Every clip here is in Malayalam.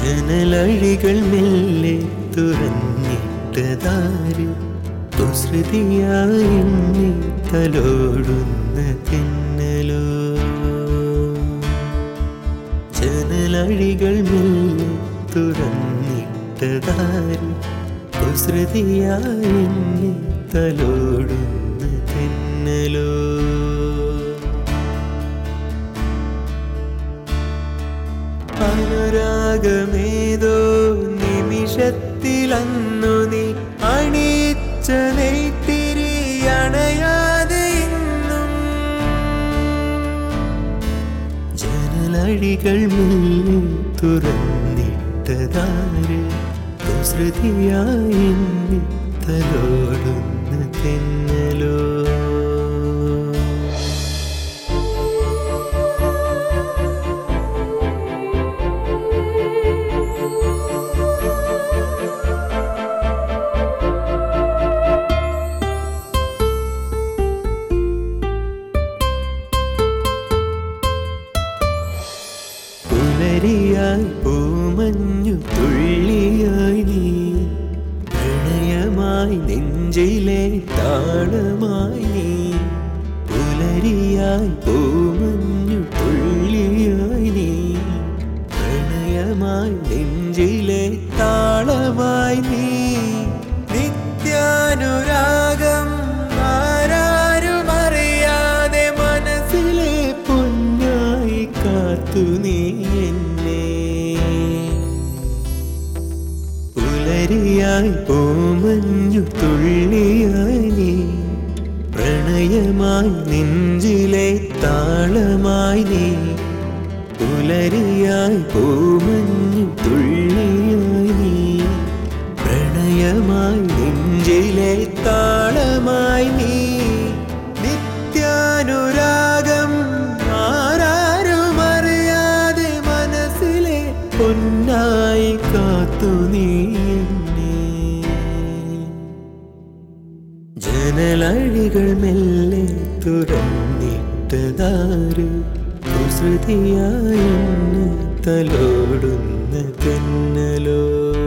ജനലഴികൾ മെല്ലെ തുറന്നിട്ടതാര് കുസൃതിയായി എന്നെ തലോടുന്ന തെന്നലോ ജനലഴികൾ മെല്ലെ തുറന്നിട്ടതാര് കുസൃതിയായി എന്നെ തലോടുന്ന തെന്നലോ അനുരാഗമേതോ നിമിഷത്തിലന്നു നീ അണിയിച്ച നെയ്ത്തിരി അണയാതെ ഇന്നും ജനലഴികൾ മെല്ലെ തുറന്നിട്ടതാര് കുസൃതിയായി എന്നെ തലോടുന്ന തെന്നലോ പുലരിയായി പൂമഞ്ഞു തുള്ളിയായി നീ പ്രണയമായി നെഞ്ചിലെ താളമായി നീ പുലരിയായി പൂമഞ്ഞു തുള്ളിയായി നീ പ്രണയമായി നെഞ്ചിലെ താളമായി നീ നിത്യാനുരാഗം ആരാരും അറിയാതെ മനസ്സിലെ പൊന്നായി കാത്തു നീ എന്നെ പുലരിയായി പൂമഞ്ഞു തുള്ളിയായി നീ പ്രണയമായി നെഞ്ചിലെ താളമായി നീ പുലരിയായി പൂമഞ്ഞു തുള്ളിയായി നീ പ്രണയമായി നെഞ്ചിലെ താളമായി നീ നിത്യാനുരാഗം ആരാരും അറിയാതെ മനസ്സിലെ പൊന്നായി കാത്തു നീ എന്നെ. ജനലഴികൾ മെല്ലെ തുറന്നിട്ടതാര് കുസൃതിയായി എന്നെ തലോടുന്ന തെന്നലോ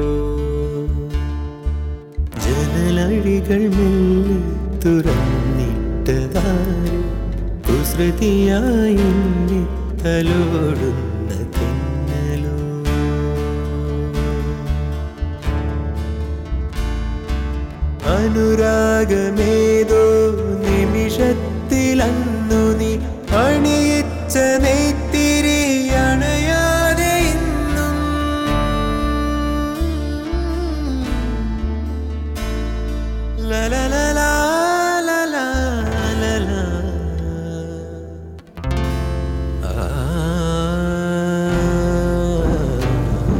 ജനലഴികൾ മെല്ലെ തുറന്നിട്ടതാര് കുസൃതിയായി എന്നെ തലോടുന്ന തെന്നലോ അനുരാഗമേതോ നിമിഷത്തിലന്നു നീ അണിയിച്ച നെയ്ത്തിരി അണയാതെ ഇന്നും ലലലലാ, ലലാ, ലലാ. ആ